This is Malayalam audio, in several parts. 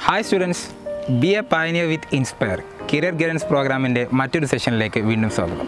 hi students be a pioneer with inspire career guidance പ്രോഗ്രാമിൻ്റെ മറ്റൊരു സെഷനിലേക്ക് വീണ്ടും സ്വാഗതം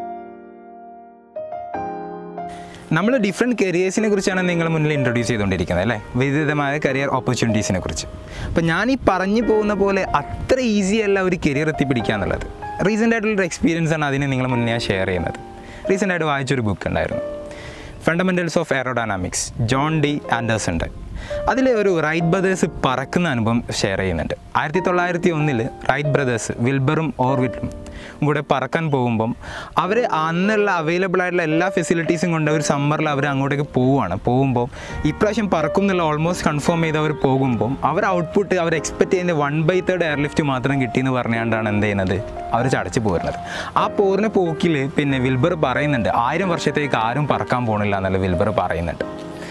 നമ്മൾ ഡിഫറെൻറ്റ് കരിയേഴ്സിനെ കുറിച്ചാണ് നിങ്ങൾ മുന്നിൽ ഇൻട്രൊഡ്യൂസ് ചെയ്തുകൊണ്ടിരിക്കുന്നത് അല്ലേ വിവിധമായ കരിയർ ഓപ്പർച്യൂണിറ്റീസിനെ കുറിച്ച് അപ്പോൾ ഞാൻ ഈ പറഞ്ഞു പോകുന്ന പോലെ അത്ര ഈസി അല്ല ഒരു കരിയർ എത്തിപ്പിടിക്കുക എന്നുള്ളത് റീസെൻ്റ് ആയിട്ടുള്ളൊരു എക്സ്പീരിയൻസ് ആണ് അതിന് നിങ്ങൾ മുന്നേ ഞാൻ ഷെയർ ചെയ്യുന്നത് റീസെൻ്റ് ആയിട്ട് വായിച്ചൊരു ബുക്ക് ഉണ്ടായിരുന്നു fundamentals of aerodynamics John D ആൻഡേഴ്സൻ്റെ അതിൽ ഒരു റൈറ്റ് ബ്രദേഴ്സ് പറക്കുന്ന അനുഭവം ഷെയർ ചെയ്യുന്നുണ്ട് ആയിരത്തി തൊള്ളായിരത്തി ഒന്നിൽ റൈറ്റ് ബ്രദേഴ്സ് വിൽബറും ഓർവിറ്റും കൂടെ പറക്കാൻ പോകുമ്പം അവർ അന്നുള്ള അവൈലബിൾ ആയിട്ടുള്ള എല്ലാ ഫെസിലിറ്റീസും കൊണ്ട് ഒരു സമ്മറിൽ അവർ അങ്ങോട്ടേക്ക് പോവുകയാണ് പോകുമ്പോൾ ഇപ്രാവശ്യം പറക്കും എന്നുള്ള ഓൾമോസ്റ്റ് കൺഫേം ചെയ്ത് അവർ പോകുമ്പം അവർ ഔട്ട്പുട്ട് അവർ എക്സ്പെക്ട് ചെയ്യുന്ന one by third air lift മാത്രം കിട്ടിയെന്ന് പറഞ്ഞുകൊണ്ടാണ് എന്ത് ചെയ്യുന്നത് അവർ ചടച്ച് പോരുന്നത് ആ പോറിന് പോക്കിൽ പിന്നെ വിൽബർ പറയുന്നുണ്ട് ആയിരം വർഷത്തേക്ക് ആരും പറക്കാൻ പോകണില്ല എന്നുള്ള വിൽബർ പറയുന്നുണ്ട്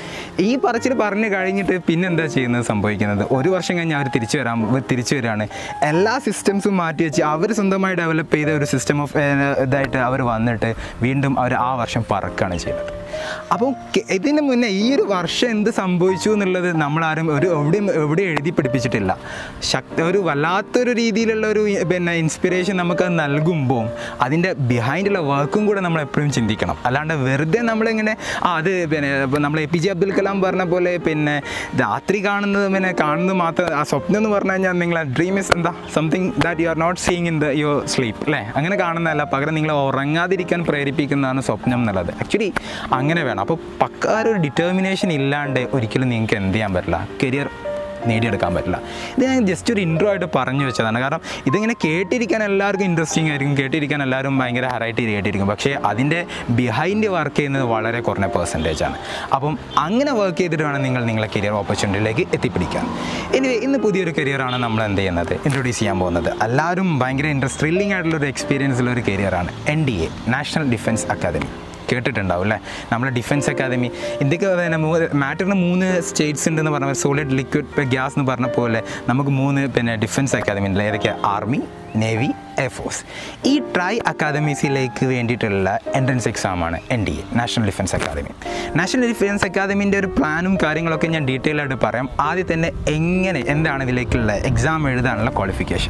ഈ പറച്ചിൽ പറഞ്ഞു കഴിഞ്ഞിട്ട് പിന്നെ എന്താ ചെയ്യുന്നത് സംഭവിക്കുന്നത് ഒരു വർഷം കഴിഞ്ഞ് അവർ തിരിച്ചു വരാൻ തിരിച്ചു വരികയാണ് എല്ലാ സിസ്റ്റംസും മാറ്റി വെച്ച് അവർ സ്വന്തമായി ഡെവലപ്പ് ചെയ്ത ഒരു സിസ്റ്റം ഓഫ് ഇതായിട്ട് അവർ വന്നിട്ട് വീണ്ടും അവർ ആ വർഷം പറക്കുകയാണ് ചെയ്യുന്നത് അപ്പോൾ കെ- ഇതിന് മുന്നേ ഈ ഒരു വർഷം എന്ത് സംഭവിച്ചു എന്നുള്ളത് നമ്മളാരും ഒരു എവിടെയും എവിടെ എഴുതി പിടിപ്പിച്ചിട്ടില്ല ശക്തി ഒരു വല്ലാത്തൊരു രീതിയിലുള്ള ഒരു പിന്നെ ഇൻസ്പിറേഷൻ നമുക്ക് നൽകുമ്പോൾ അതിൻ്റെ ബിഹൈൻഡുള്ള വർക്കും കൂടെ നമ്മൾ എപ്പോഴും ചിന്തിക്കണം അല്ലാണ്ട് വെറുതെ നമ്മളിങ്ങനെ ആ അത് പിന്നെ ഇപ്പം നമ്മൾ A P J Abdul Kalam പറഞ്ഞ പോലെ പിന്നെ രാത്രി കാണുന്നത് പിന്നെ കാണുന്നത് മാത്രം ആ സ്വപ്നം എന്ന് പറഞ്ഞു കഴിഞ്ഞാൽ നിങ്ങൾ ഡ്രീം ഇസ് എന്താ something that you are not seeing in the your sleep അല്ലേ അങ്ങനെ കാണുന്നതല്ല പകരം നിങ്ങൾ ഉറങ്ങാതിരിക്കാൻ പ്രേരിപ്പിക്കുന്നതാണ് സ്വപ്നം എന്നുള്ളത് ആക്ച്വലി അങ്ങനെ വേണം അപ്പോൾ പക്ക ഒരു ഡിറ്റർമിനേഷൻ ഇല്ലാണ്ട് ഒരിക്കലും നിങ്ങൾക്ക് എന്ത് ചെയ്യാൻ പറ്റില്ല കരിയർ നേടിയെടുക്കാൻ പറ്റില്ല ഇത് ഞാൻ ജസ്റ്റ് ഒരു ഇൻട്രോ ആയിട്ട് പറഞ്ഞു വെച്ചതാണ് കാരണം ഇതിങ്ങനെ കേട്ടിരിക്കാൻ എല്ലാവർക്കും ഇൻട്രസ്റ്റിംഗ് ആയിരിക്കും കേട്ടിരിക്കാൻ എല്ലാവരും ഭയങ്കര ഹറായിട്ട് കേട്ടിരിക്കും പക്ഷേ അതിൻ്റെ ബിഹൈൻഡ് വർക്ക് ചെയ്യുന്നത് വളരെ കുറഞ്ഞ പെർസെൻറ്റേജ് ആണ് അപ്പം അങ്ങനെ വർക്ക് ചെയ്തിട്ട് വേണം നിങ്ങൾ നിങ്ങളെ കരിയർ ഓപ്പർച്യൂണിറ്റിയിലേക്ക് എത്തിപ്പിടിക്കാൻ ഇനി ഇന്ന് പുതിയൊരു കരിയറാണ് നമ്മൾ എന്ത് ചെയ്യുന്നത് ഇൻട്രൊഡ്യൂസ് ചെയ്യാൻ പോകുന്നത് എല്ലാവരും ഭയങ്കര ഇൻട്രസ്റ്റ് ത്രില്ലിംഗ് ആയിട്ടുള്ള ഒരു എക്സ്പീരിയൻസ് ഉള്ള ഒരു കരിയറാണ് N D A national defence academy കേട്ടിട്ടുണ്ടാവും അല്ലേ നമ്മുടെ ഡിഫൻസ് അക്കാദമി ഇന്ത്യക്ക് തന്നെ മാറ്ററിന് മൂന്ന് സ്റ്റേറ്റ്സ് ഉണ്ടെന്ന് പറഞ്ഞ സോളിഡ് ലിക്വിഡ് ഗ്യാസ് എന്ന് പറഞ്ഞ പോലെ നമുക്ക് മൂന്ന് പിന്നെ ഡിഫൻസ് അക്കാദമി ഉണ്ട് ഏതൊക്കെ ആർമി നേവി എയർഫോഴ്സ് ഈ ട്രൈ അക്കാദമീസിലേക്ക് വേണ്ടിയിട്ടുള്ള എൻട്രൻസ് എക്സാമാണ് N D A national defence academy national defence അക്കാദമിൻ്റെ ഒരു പ്ലാനും കാര്യങ്ങളൊക്കെ ഞാൻ ഡീറ്റെയിൽ ആയിട്ട് പറയാം ആദ്യം തന്നെ എങ്ങനെ എന്താണ് ഇതിലേക്കുള്ള എക്സാം എഴുതാനുള്ള ക്വാളിഫിക്കേഷൻ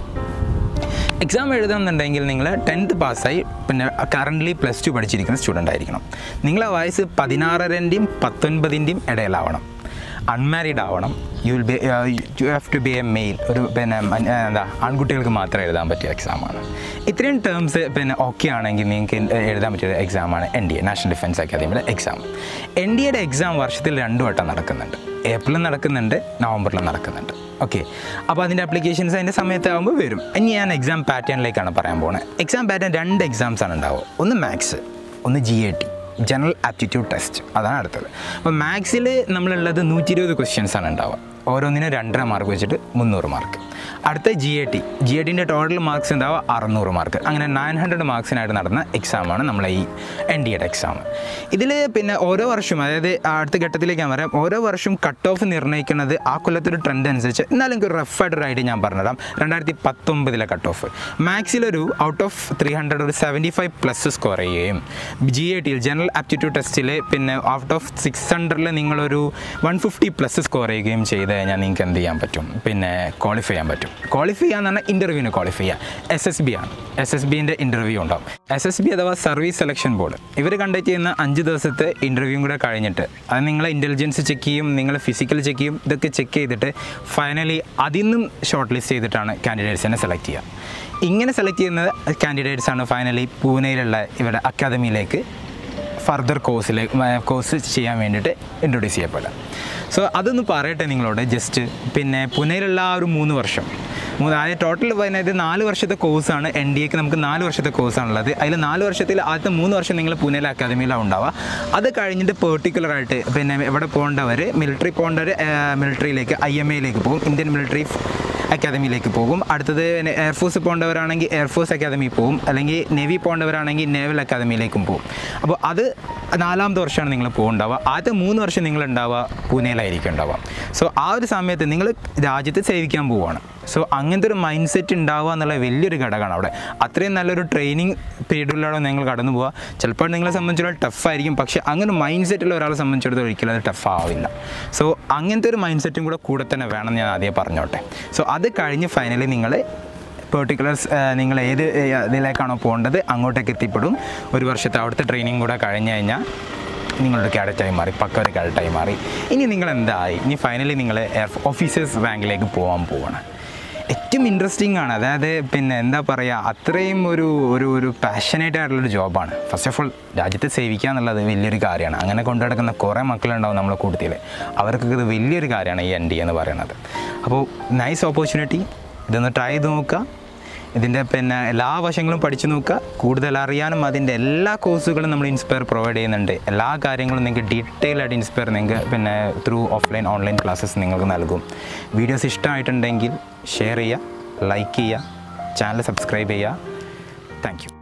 എക്സാം എഴുതണമെന്നുണ്ടെങ്കിൽ നിങ്ങൾ ടെൻത്ത് പാസ്സായി പിന്നെ കറൻ്റ്ലി പ്ലസ് ടു പഠിച്ചിരിക്കുന്ന സ്റ്റുഡൻ്റ് ആയിരിക്കണം നിങ്ങളെ വയസ്സ് പതിനാറരൻ്റെയും പത്തൊൻപതിൻ്റെയും ഇടയിലാവണം അൺമാരീഡ് ആവണം you will be you have to be a male ഒരു പിന്നെ മൻ- ഏർ എന്താ ആൺകുട്ടികൾക്ക് മാത്രം എഴുതാൻ പറ്റിയ എക്സാമാണ് ഇത്രയും ടേംസ് പിന്നെ ഓക്കെ ആണെങ്കിൽ നിങ്ങൾക്ക് എഴുതാൻ പറ്റിയ എക്സാമാണ് N D A national defence അക്കാദമിയുടെ എക്സാം എൻ ഡി എയുടെ എക്സാം വർഷത്തിൽ രണ്ട് വട്ടം നടക്കുന്നുണ്ട് ഏപ്രിലും നടക്കുന്നുണ്ട് നവംബറിലും നടക്കുന്നുണ്ട് ഓക്കെ അപ്പോൾ അതിൻ്റെ അപ്ലിക്കേഷൻസ് അതിൻ്റെ സമയത്താകുമ്പോൾ വരും ഇനി ഞാൻ എക്സാം പാറ്റേണിലേക്കാണ് പറയാൻ പോകുന്നത് എക്സാം പാറ്റേൺ രണ്ട് എക്സാംസ് ആണ് ഉണ്ടാവുക ഒന്ന് മാത്സ് ഒന്ന് G A T general aptitude test അതാണ് അടുത്തത് അപ്പോൾ മാത്സിൽ നമ്മളുള്ളത് നൂറ്റി ഇരുപത് ക്വസ്റ്റ്യൻസ് ആണ് ഉണ്ടാവുക ഓരോന്നിനും രണ്ടര മാർക്ക് വെച്ചിട്ട് മുന്നൂറ് മാർക്ക് അടുത്ത G A T G A ടിൻ്റെ ടോട്ടൽ മാർക്സ് ഉണ്ടാവുക അറുന്നൂറ് മാർക്ക് അങ്ങനെ നയൻ ഹൺഡ്രഡ് മാർക്സിനായിട്ട് നടന്ന എക്സാമാണ് നമ്മളെ ഈ എൻ ഡി എയുടെ എക്സാം ഇതിൽ പിന്നെ ഓരോ വർഷവും അതായത് അടുത്ത ഘട്ടത്തിലേക്ക് ഞാൻ പറയാം ഓരോ വർഷവും കട്ട് ഓഫ് നിർണ്ണയിക്കുന്നത് ആ കൊല്ലത്തൊരു ട്രെൻഡ് അനുസരിച്ച് എന്നാലും എനിക്ക് റഫായിട്ടൊരു ഐഡിയ ഞാൻ പറഞ്ഞുതരാം രണ്ടായിരത്തി പത്തൊമ്പതിലെ കട്ട് ഓഫ് മാത്സിലൊരു ഔട്ട് ഓഫ് ത്രീ ഹൺഡ്രഡ് ഒരു സെവൻറ്റി ഫൈവ് പ്ലസ് സ്കോർ ചെയ്യുകയും ജി എ ടിയിൽ ജനറൽ ആപ്റ്റിറ്റ്യൂഡ് ടെസ്റ്റിൽ പിന്നെ ഔട്ട് ഓഫ് സിക്സ് ഹൺഡ്രഡിൽ നിങ്ങളൊരു വൺ ഫിഫ്റ്റി പ്ലസ് സ്കോർ ചെയ്യുകയും ചെയ്ത് കഴിഞ്ഞാൽ നിങ്ങൾക്ക് എന്ത് ചെയ്യാൻ പറ്റും പിന്നെ ക്വാളിഫൈ ചെയ്യാൻ പറ്റും ക്വാളിഫൈ ചെയ്യാന്ന് പറഞ്ഞാൽ ഇൻ്റർവ്യൂവിന് ക്വാളിഫൈ ചെയ്യുക എസ് എസ് ബി ആണ് എസ് എസ് ബിൻ്റെ ഇൻ്റർവ്യൂ ഉണ്ടാവും എസ് എസ് ബി അഥവാ സർവീസ് സെലക്ഷൻ ബോർഡ് ഇവർ കണ്ടക്ട് ചെയ്യുന്ന അഞ്ച് ദിവസത്തെ ഇൻ്റർവ്യൂവും കൂടെ കഴിഞ്ഞിട്ട് അത് നിങ്ങളെ ഇൻ്റലിജൻസ് ചെക്ക് ചെയ്യും നിങ്ങളെ ഫിസിക്കൽ ചെക്ക് ചെയ്യും ഇതൊക്കെ ചെക്ക് ചെയ്തിട്ട് ഫൈനലി അതിൽ നിന്നും ഷോർട്ട് ലിസ്റ്റ് ചെയ്തിട്ടാണ് കാൻഡിഡേറ്റ്സിനെ സെലക്ട് ചെയ്യുക ഇങ്ങനെ സെലക്ട് ചെയ്യുന്ന കാൻഡിഡേറ്റ്സ് ആണ് ഫൈനലി പൂനെയിലുള്ള ഇവിടെ അക്കാദമിയിലേക്ക് ഫർദർ കോഴ്സിൽ കോഴ്സ് ചെയ്യാൻ വേണ്ടിയിട്ട് ഇൻട്രൊഡ്യൂസ് ചെയ്യപ്പെടുക സോ അതൊന്ന് പറയട്ടെ നിങ്ങളോട് ജസ്റ്റ് പിന്നെ പുനെയിലുള്ള ആ ഒരു മൂന്ന് വർഷം മൂന്ന് അതായത് ടോട്ടൽ പറയുന്നത് നാല് വർഷത്തെ കോഴ്സാണ് എൻ ഡി എക്ക് നമുക്ക് നാല് വർഷത്തെ കോഴ്സാണുള്ളത് അതിൽ നാല് വർഷത്തിൽ ആദ്യത്തെ മൂന്ന് വർഷം നിങ്ങൾ പൂനെയിലെ അക്കാദമിയിലാണ് ഉണ്ടാവുക അത് കഴിഞ്ഞിട്ട് പെർട്ടിക്കുലറായിട്ട് പിന്നെ എവിടെ പോകേണ്ടവർ മിലിറ്ററി പോകേണ്ടവർ മിലിറ്ററിയിലേക്ക് ഐ എം എയിലേക്ക് പോകും ഇന്ത്യൻ മിലിറ്ററി അക്കാദമിയിലേക്ക് പോകും അടുത്തത് പിന്നെ എയർഫോഴ്സ് പോകേണ്ടവരാണെങ്കിൽ എയർഫോഴ്സ് അക്കാദമി പോകും അല്ലെങ്കിൽ നേവി പോകേണ്ടവരാണെങ്കിൽ നേവൽ അക്കാദമിയിലേക്കും പോകും അപ്പോൾ അത് നാലാമത്തെ വർഷമാണ് നിങ്ങൾ പോകുന്നുണ്ടാവുക ആദ്യത്തെ മൂന്ന് വർഷം നിങ്ങൾ ഉണ്ടാവുക പൂനെയിലായിരിക്കും ഉണ്ടാവുക സോ ആ ഒരു സമയത്ത് നിങ്ങൾ രാജ്യത്തെ സേവിക്കാൻ പോവുകയാണ് സോ അങ്ങനത്തെ ഒരു മൈൻഡ് സെറ്റ് ഉണ്ടാവുക എന്നുള്ള വലിയൊരു ഘടകമാണ് അവിടെ അത്രയും നല്ലൊരു ട്രെയിനിങ് പീരീഡിലൂടെ നിങ്ങൾ കടന്നു പോവുക ചിലപ്പോൾ നിങ്ങളെ സംബന്ധിച്ചിടത്തോളം ടഫായിരിക്കും പക്ഷേ അങ്ങനെ മൈൻഡ് സെറ്റുള്ള ഒരാളെ സംബന്ധിച്ചിടത്തോളം ഒരിക്കലും അത് ടഫ് ആവില്ല സോ അങ്ങനത്തെ ഒരു മൈൻഡ് സെറ്റും കൂടെ കൂടെ തന്നെ വേണം ഞാൻ ആദ്യം പറഞ്ഞോട്ടെ സോ അത് കഴിഞ്ഞ് ഫൈനലി നിങ്ങൾ പെർട്ടിക്കുലർസ് നിങ്ങൾ ഏത് ഏ, ഇതിലേക്കാണോ പോകേണ്ടത് അങ്ങോട്ടേക്ക് എത്തിപ്പെടും ഒരു വർഷത്തെ അവിടുത്തെ ട്രെയിനിങ് കൂടെ കഴിഞ്ഞ് കഴിഞ്ഞാൽ നിങ്ങളുടെ കാഡറ്റായി മാറി പക്ക ഒരു കാഡറ്റായി മാറി ഇനി നിങ്ങൾ എന്തായി ഇനി ഫൈനലി നിങ്ങൾ എയർ ഓഫീസേഴ്സ് റാങ്കിലേക്ക് പോകാൻ പോവാണ് ഏറ്റവും ഇൻട്രസ്റ്റിംഗ് ആണ് അതായത് പിന്നെ എന്താ പറയുക അത്രയും ഒരു ഒരു ഒരു പാഷനേറ്റ് ആയിട്ടുള്ളൊരു ജോബാണ് ഫസ്റ്റ് ഓഫ് ഓൾ രാജ്യത്തെ സേവിക്കുക എന്നുള്ളത് വലിയൊരു കാര്യമാണ് അങ്ങനെ കൊണ്ടു നടക്കുന്ന കുറേ മക്കളുണ്ടാവും നമ്മളെ കൂട്ടത്തിൽ അവർക്കൊക്കെ ഇത് വലിയൊരു കാര്യമാണ് ഈ എൻ ഡി എന്ന് പറയുന്നത് അപ്പോൾ നൈസ് ഓപ്പർച്യൂണിറ്റി ഇതൊന്ന് ട്രൈ ചെയ്ത് നോക്കുക ഇതിൻ്റെ പിന്നെ എല്ലാ വശങ്ങളും പഠിച്ചു നോക്കുക കൂടുതൽ അറിയാനും അതിൻ്റെ എല്ലാ കോഴ്സുകളും നമ്മൾ ഇൻസ്പയർ പ്രൊവൈഡ് ചെയ്യുന്നുണ്ട് എല്ലാ കാര്യങ്ങളും നിങ്ങൾക്ക് ഡീറ്റെയിൽ ആയിട്ട് ഇൻസ്പയർ നിങ്ങൾക്ക് പിന്നെ ത്രൂ ഓഫ്ലൈൻ ഓൺലൈൻ ക്ലാസ്സസ് നിങ്ങൾക്ക് നൽകും വീഡിയോസ് ഇഷ്ടമായിട്ടുണ്ടെങ്കിൽ ഷെയർ ചെയ്യുക ലൈക്ക് ചെയ്യുക ചാനൽ സബ്സ്ക്രൈബ് ചെയ്യുക താങ്ക് യു